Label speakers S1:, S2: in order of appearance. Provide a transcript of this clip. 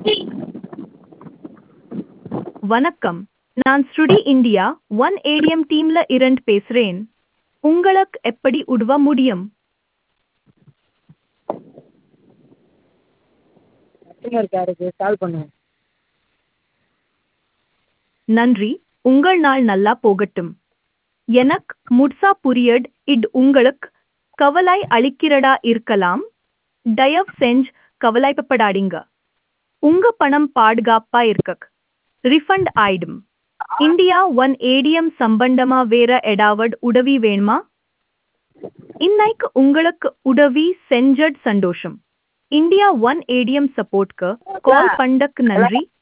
S1: வணக்கம் நான் ஸ்ருடி இந்தியா ஒன் ஏடிஎம் டீம்ல இருந்து பேசுறேன் உங்களுக்கு எப்படி உதவ முடியும்
S2: கஸ்டமர் கேருக்கு கால் பண்ணேன்
S1: நன்றி உங்கள் நாள் நல்லா போகட்டும் எனக்கு முட்சா புரியட் இட் உங்களுக்கு கவலை அளிக்கிறதா இருக்கலாம் தயவு செஞ்சு கவலைப்படாதீங்க உங்க பணம் பாதுகாப்பா இருக்க ரிஃபண்ட் ஆயிடும் இந்தியா ஒன் ஏடிஎம் சம்பந்தமா வேற ஏதாவது உதவி வேணுமா இன்னைக்கு உங்களுக்கு உதவி செஞ்சட் சந்தோஷம் இந்தியா ஒன் ஏடிஎம் சப்போர்ட்க்கு கால் பண்ணக்கு நன்றி